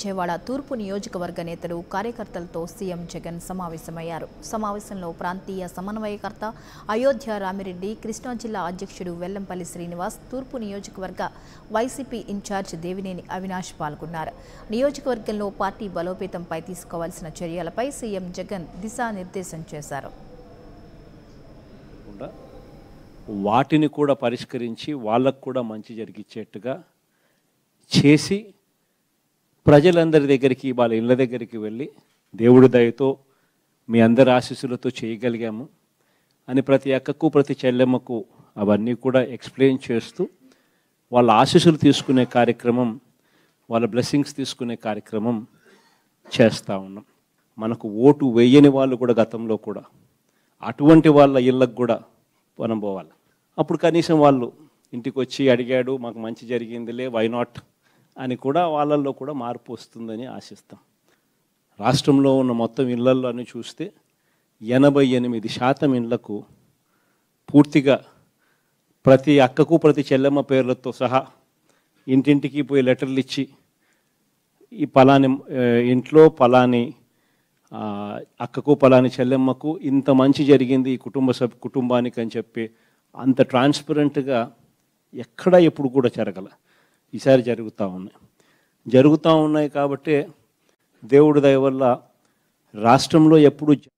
విజయవాడ తూర్పు నియోజకవర్గ నేతలు కార్యకర్తలతో సీఎం జగన్ సమావేశమయ్యారు సమావేశంలో ప్రాంతీయ సమన్వయకర్త అయోధ్య రామిరెడ్డి కృష్ణా జిల్లా అధ్యక్షుడు వెల్లంపల్లి శ్రీనివాస్ తూర్పు నియోజకవర్గ వైసీపీ ఇన్ఛార్జ్ దేవినేని అవినాష్ పాల్గొన్నారు నియోజకవర్గంలో పార్టీ బలోపేతంపై తీసుకోవాల్సిన చర్యలపై సీఎం జగన్ దిశానిర్దేశం చేశారు కాకుండా వాటిని కూడా పరిష్కరించి వాళ్ళకు కూడా మంచి జరిగించేట్టుగా చేసి ప్రజలందరి దగ్గరికి వాళ్ళ ఇళ్ళ దగ్గరికి వెళ్ళి దేవుడి దయతో మీ అందరి ఆశీస్సులతో చేయగలిగాము అని ప్రతి అక్కకు ప్రతి చెల్లెమ్మకు అవన్నీ కూడా ఎక్స్ప్లెయిన్ చేస్తూ వాళ్ళ ఆశీస్సులు తీసుకునే కార్యక్రమం వాళ్ళ బ్లెస్సింగ్స్ తీసుకునే కార్యక్రమం చేస్తూ ఉన్నాం మనకు ఓటు వేయని వాళ్ళు కూడా గతంలో కూడా అటువంటి వాళ్ళ ఇళ్ళకు కూడా మనం పోవాలి అప్పుడు కనీసం వాళ్ళు ఇంటికి వచ్చి అడిగాడు మాకు మంచి జరిగిందిలే వై నాట్ అని కూడా వాళ్ళల్లో కూడా మార్పు వస్తుందని ఆశిస్తాం రాష్ట్రంలో ఉన్న మొత్తం ఇళ్లల్లో అని చూస్తే ఎనభై ఎనిమిది శాతం ఇళ్లకు పూర్తిగా ప్రతి అక్కకు ప్రతి చెల్లెమ్మ పేర్లతో సహా ఇంటింటికి పోయి లెటర్లు ఇచ్చి ఈ పలాని ఆ, ఇంట్లో పలాని ఆ, అక్కకు పలాని చెల్లెమ్మకు ఇంత మంచి జరిగింది ఈ కుటుంబ సభ్ కుటుంబానికి అని చెప్పి అంత ట్రాన్స్పరెంట్గా ఎక్కడ ఎప్పుడు కూడా జరగల ఈసారి జరుగుతూ ఉన్నాయి జరుగుతూ ఉన్నాయి కాబట్టి దేవుడి దయ వల్ల రాష్ట్రంలో ఎప్పుడు